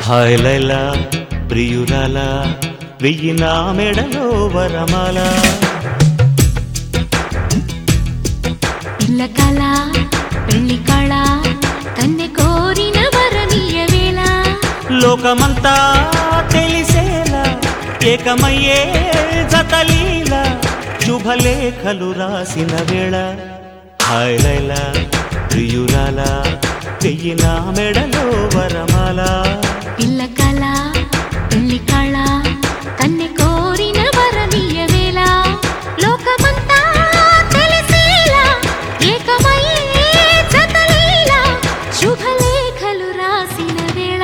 hi Laila ప్రియురాల వెయ్యి నా మెడలో వరమాల ఇళ్ళ కళ పెళ్లి కళ కన్నె కోరిన వరనీయ వేళ లోకమంతా తెలిసేలా ఏకమయ్యే జతలీల శుభలేఖలు రాసిన వేళ హాయ్ లైలా ప్రియురాల వెయ్యి నా మెడలో వరమాల ఇళ్ళ కళ పెళ్లి కళ కన్నె కోరిన వరనీయ వేళ లోకమంతా తెలిసేలా ఏకమయ్యే జతలీలా శుభలేఖలు రాసిన వేళ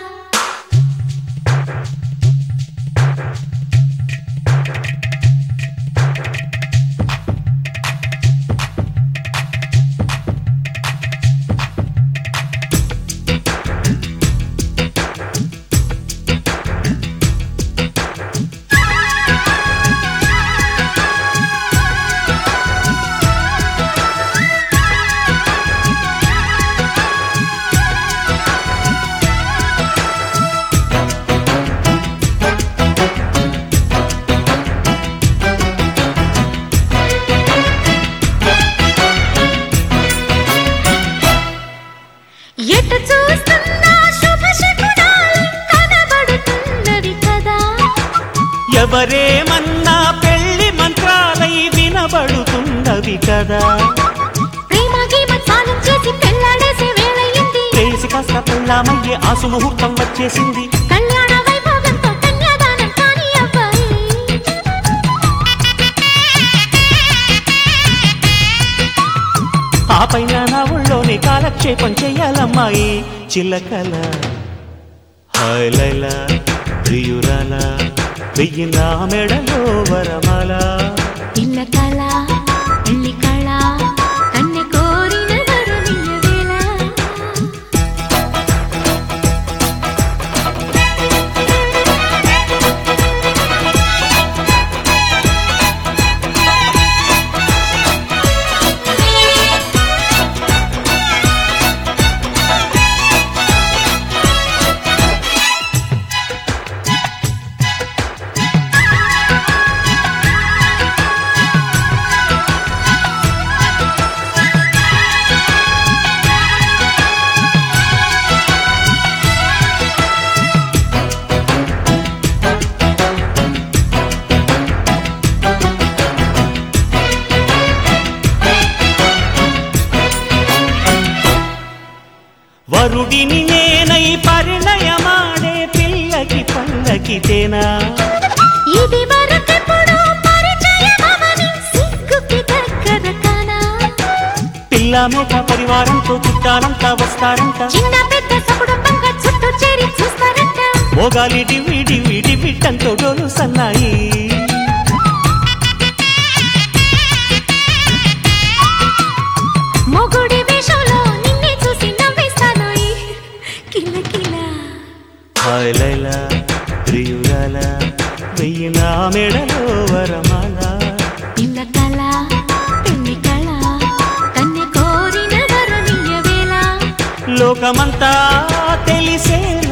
ఎటు చూస్తున్నా శుభ శకునాలు కనబడుతున్నవి కదా ఎవరేమన్నా పెళ్లి మంత్రాలై వినబడుతున్నవి కదా ప్రేమ గీమ స్నానం చేసి పెళ్ళాడేసే వేళయింది చేసి కాస్త పెళ్ళామయ్యే ఆసు ముహూర్తం వచ్చేసింది కళ్యాణ వైభోగంతో కన్యాదానం కాని అబ్బాయి ఆ పైన నా ఊళ్ళోనే కాలక్షేపం చెయ్యాలమ్మాయి చిల్లకల హాయ్ లైలా ప్రియురాల వెయ్యి నా మెడలో వరమాల ఇళ్ళ కళ పెళ్లి కళ కన్నె కోరిన వరుణీయ వేళ వరుడిని నేనై పరిణయమాడే పిల్లకి పల్లకితేనా ఇది వరకెప్పుడు పరిచయమవని సిగ్గుకి దగ్గర కానా పిల్ల మేక పరివారంతో చుట్టాలంతా వస్తారంట చిన్న పెద్ద సకుటుంబంగా చుట్టూ చేరి చూస్తారంట మోగాలి డివి డివి డివిట్టంతో డోలు సన్నాయి మొగుడి వేషంలో నిన్నే చూసి నవ్వేస్తాను కిల కిల హాయ్ లైలా ప్రియురాల వెయ్యి నా మెడలో వరమాల ఇళ్ళ కళ పెళ్లి కళ కన్నె కోరిన వరుణీయ వేళ లోకమంతా తెలిసేలా